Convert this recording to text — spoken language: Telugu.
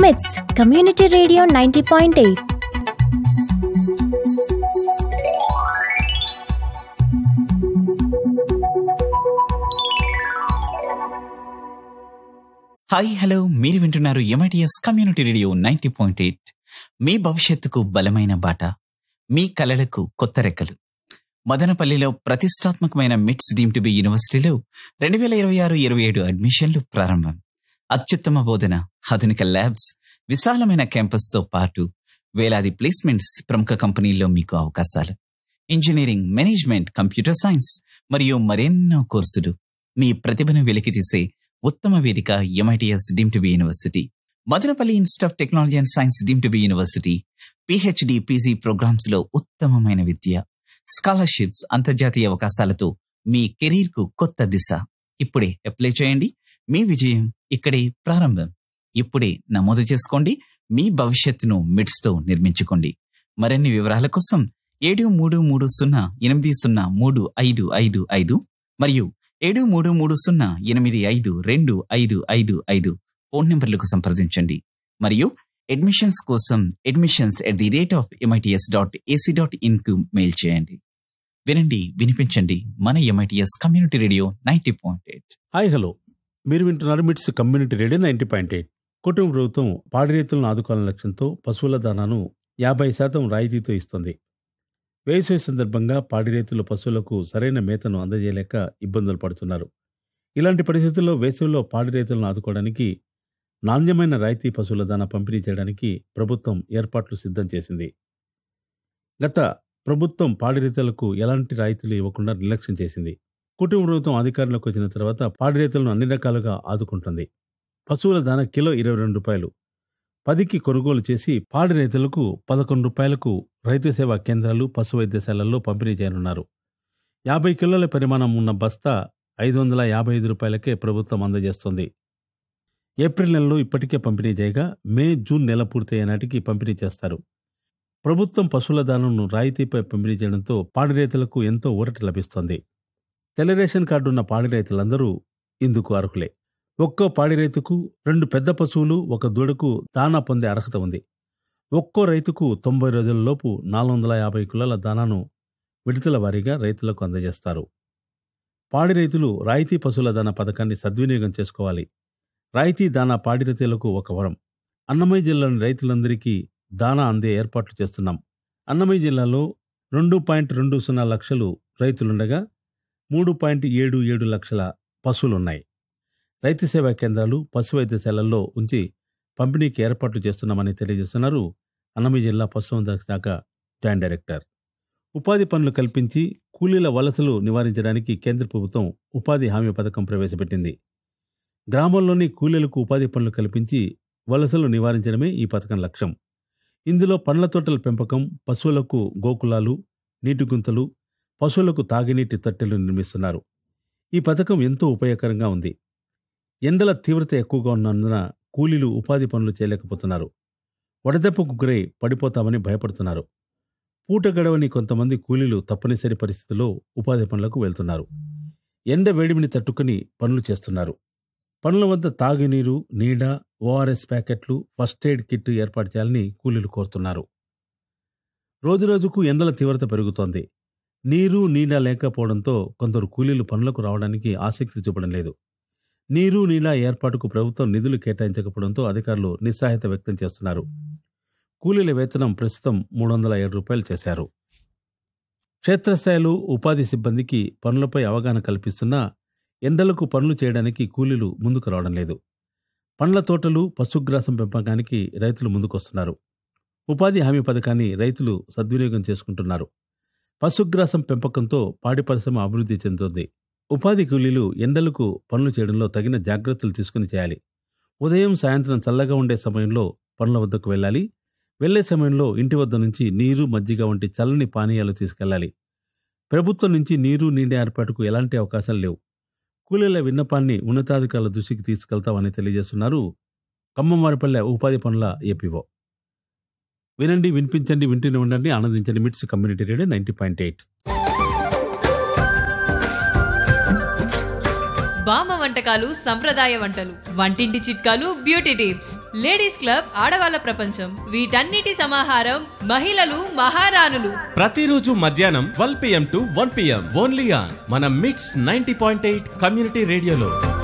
మిట్స్ community radio ninety point eight hi hello మీరు వింటున్నారు MITS community radio ninety point eight మీ భవిష్యత్తుకు బలమైన బాట మీ కలలకు కొత్త రెక్కలు మదనపల్లిలో ప్రతిష్టాత్మకమైన మిట్స్ డీమ్ టు బి యూనివర్సిటీలో రెండు వేల ఇరవై ఆరు ఇరవై ఏడు అడ్మిషన్లు ప్రారంభం అత్యుత్తమ బోధన ఆధునిక ల్యాబ్స్ విశాలమైన క్యాంపస్తో పాటు వేలాది ప్లేస్మెంట్స్ ప్రముఖ కంపెనీల్లో మీకు అవకాశాలు ఇంజనీరింగ్ మేనేజ్మెంట్ కంప్యూటర్ సైన్స్ మరియు మరెన్నో కోర్సులు మీ ప్రతిభను వెలికితీసే ఉత్తమ వేదిక MITS deem to be university Madanapalle institute of technology and science deem to be university PhD PG programmes లో ఉత్తమమైన విద్య స్కాలర్షిప్స్ అంతర్జాతీయ అవకాశాలతో మీ కెరీర్ కు కొత్త దిశ ఇప్పుడే అప్లై చేయండి మీ విజయం ఇక్కడే ప్రారంభం ఇప్పుడే నమోదు చేసుకోండి మీ భవిష్యత్తును మిడ్స్ తో నిర్మించుకోండి మరిన్ని వివరాల కోసం ఏడు మూడు మూడు సున్నా ఎనిమిది సున్నా మూడు ఐదు ఐదు ఐదు మరియు ఏడు మూడు మూడు సున్నా ఎనిమిది ఐదు రెండు ఐదు ఐదు ఐదు ఫోన్ నంబర్లకు సంప్రదించండి మరియు అడ్మిషన్స్ కోసం admissions at the rate of MITS dot AC dot in కు మెయిల్ చేయండి వినండి వినిపించండి మన MITS community radio ninety point eight hi hello మీరు వింటున్నారు MITS community radio ninety point eight కుటుంబ ప్రభుత్వం పాడి రైతులను ఆదుకోవాలనే లక్ష్యంతో పశువుల దానాను యాభై శాతం రాయితీతో ఇస్తుంది వేసవి సందర్భంగా పాడి రైతులు పశువులకు సరైన మేతను అందజేయలేక ఇబ్బందులు పడుతున్నారు ఇలాంటి పరిస్థితుల్లో వేసవిలో పాడి రైతులను ఆదుకోవడానికి నాణ్యమైన రాయితీ పశువుల దానా పంపిణీ చేయడానికి ప్రభుత్వం ఏర్పాట్లు సిద్ధం చేసింది గత ప్రభుత్వం పాడి రైతులకు ఎలాంటి రాయితీలు ఇవ్వకుండా నిర్లక్ష్యం చేసింది కుటుంబ ప్రభుత్వం అధికారంలోకి వచ్చిన తర్వాత పాడి రైతులను అన్ని రకాలుగా ఆదుకుంటుంది పశువుల దాన కిలో ఇరవై రెండు రూపాయలు పదికి కొనుగోలు చేసి పాడి రైతులకు పదకొండు రూపాయలకు రైతు సేవా కేంద్రాలు పశు వైద్యశాలల్లో పంపిణీ చేయనున్నారు యాభై కిలోల పరిమాణం ఉన్న బస్తా ఐదు వందల యాభై ఐదు రూపాయలకే ప్రభుత్వం అందజేస్తుంది ఏప్రిల్ నెలలో ఇప్పటికే పంపిణీ చేయగా మే జూన్ నెల పూర్తయ్యే నాటికి పంపిణీ చేస్తారు ప్రభుత్వం పశువుల దానంను రాయితీపై పంపిణీ చేయడంతో పాడి రైతులకు ఎంతో ఊరట లభిస్తోంది తెల్ల రేషన్ కార్డు ఉన్న పాడి రైతులందరూ ఇందుకు అర్హులే ఒక్కో పాడి రైతుకు రెండు పెద్ద పశువులు ఒక దూడకు దానా పొందే అర్హత ఉంది ఒక్కో రైతుకు తొంభై రోజులలోపు నాలుగు వందల యాభై కిలోల దానాను విడతల వారీగా రైతులకు అందజేస్తారు పాడి రైతులు రాయితీ పశువుల దానా పథకాన్ని సద్వినియోగం చేసుకోవాలి రాయితీ దానా పాడి రైతులకు ఒక వరం అన్నమయ్య జిల్లాలోని రైతులందరికీ దానా అందే ఏర్పాట్లు చేస్తున్నాం అన్నమయ్య జిల్లాలో రెండు పాయింట్ రెండు సున్నా లక్షలు రైతులుండగా మూడు పాయింట్ ఏడు ఏడు లక్షల పశువులున్నాయి రైతు సేవా కేంద్రాలు పశు వైద్యశాలల్లో ఉంచి పంపిణీకి ఏర్పాట్లు చేస్తున్నామని తెలియజేస్తున్నారు అన్నమయ్య జిల్లా పశుసంవర్ధక శాఖ జాయింట్ డైరెక్టర్ ఉపాధి పనులు కల్పించి కూలీల వలసలు నివారించడానికి కేంద్ర ప్రభుత్వం ఉపాధి హామీ పథకం ప్రవేశపెట్టింది గ్రామాల్లోని కూలీలకు ఉపాధి పనులు కల్పించి వలసలు నివారించడమే ఈ పథకం లక్ష్యం ఇందులో పండ్ల తోటల పెంపకం పశువులకు గోకులాలు నీటి గుంతలు పశువులకు తాగినీటి తట్టెలు నిర్మిస్తున్నారు ఈ పథకం ఎంతో ఉపయోగకరంగా ఉంది ఎండల తీవ్రత ఎక్కువగా ఉన్నందున కూలీలు ఉపాధి పనులు చేయలేకపోతున్నారు వడదెబ్బకు గురై పడిపోతామని భయపడుతున్నారు పూట గడవని కొంతమంది కూలీలు తప్పనిసరి పరిస్థితుల్లో ఉపాధి పనులకు వెళ్తున్నారు ఎండ వేడిమిని తట్టుకుని పనులు చేస్తున్నారు పనుల వద్ద తాగునీరు నీడ ఓఆర్ఎస్ ప్యాకెట్లు ఫస్ట్ ఎయిడ్ కిట్ ఏర్పాటు చేయాలని కూలీలు కోరుతున్నారు రోజురోజుకు ఎండల తీవ్రత పెరుగుతోంది నీరు నీడ లేకపోవడంతో కొందరు కూలీలు పనులకు రావడానికి ఆసక్తి చూపడం లేదు నీరు నీడ ఏర్పాటుకు ప్రభుత్వం నిధులు కేటాయించకపోవడంతో అధికారులు నిస్సహాయత వ్యక్తం చేస్తున్నారు కూలీల వేతనం ప్రస్తుతం మూడు వందల ఏడు రూపాయలు చేశారు క్షేత్రస్థాయిలో ఉపాధి సిబ్బందికి పనులపై అవగాహన కల్పిస్తున్నా ఎండలకు పనులు చేయడానికి కూలీలు ముందుకు రావడం లేదు పండ్ల తోటలు పశుగ్రాసం పెంపకానికి రైతులు ముందుకొస్తున్నారు ఉపాధి హామీ పథకాన్ని రైతులు సద్వినియోగం చేసుకుంటున్నారు పశుగ్రాసం పెంపకంతో పాడి పరిశ్రమ అభివృద్ధి చెందుతుంది ఉపాధి కూలీలు ఎండలకు పనులు చేయడంలో తగిన జాగ్రత్తలు తీసుకుని చేయాలి ఉదయం సాయంత్రం చల్లగా ఉండే సమయంలో పనుల వద్దకు వెళ్ళాలి వెళ్లే సమయంలో ఇంటి వద్ద నుంచి నీరు మజ్జిగ వంటి చల్లని పానీయాలు తీసుకెళ్లాలి ప్రభుత్వం నుంచి నీరు నీటి ఏర్పాటుకు ఎలాంటి అవకాశాలు లేవు కూలీల విన్నపాన్ని ఉన్నతాధికారుల దృష్టికి తీసుకెళ్తామని తెలియజేస్తున్నారు ఖమ్మంవారిపల్లె ఉపాధి పనుల ఏపీఓ వినండి వినిపించండి వింటూనే ఉండండి ఆనందించండి MITS community radio ninety point eight బామ్మ వంటకాలు సంప్రదాయ వంటలు వంటింటి చిట్కాలు బ్యూటీ టిప్స్ లేడీస్ క్లబ్ ఆడవాళ్ళ ప్రపంచం వీటన్నిటి సమాహారం మహిళలు మహారాణులు ప్రతిరోజు మధ్యాహ్నం twelve PM to one PM only on మన MITS ninety point eight community రేడియోలో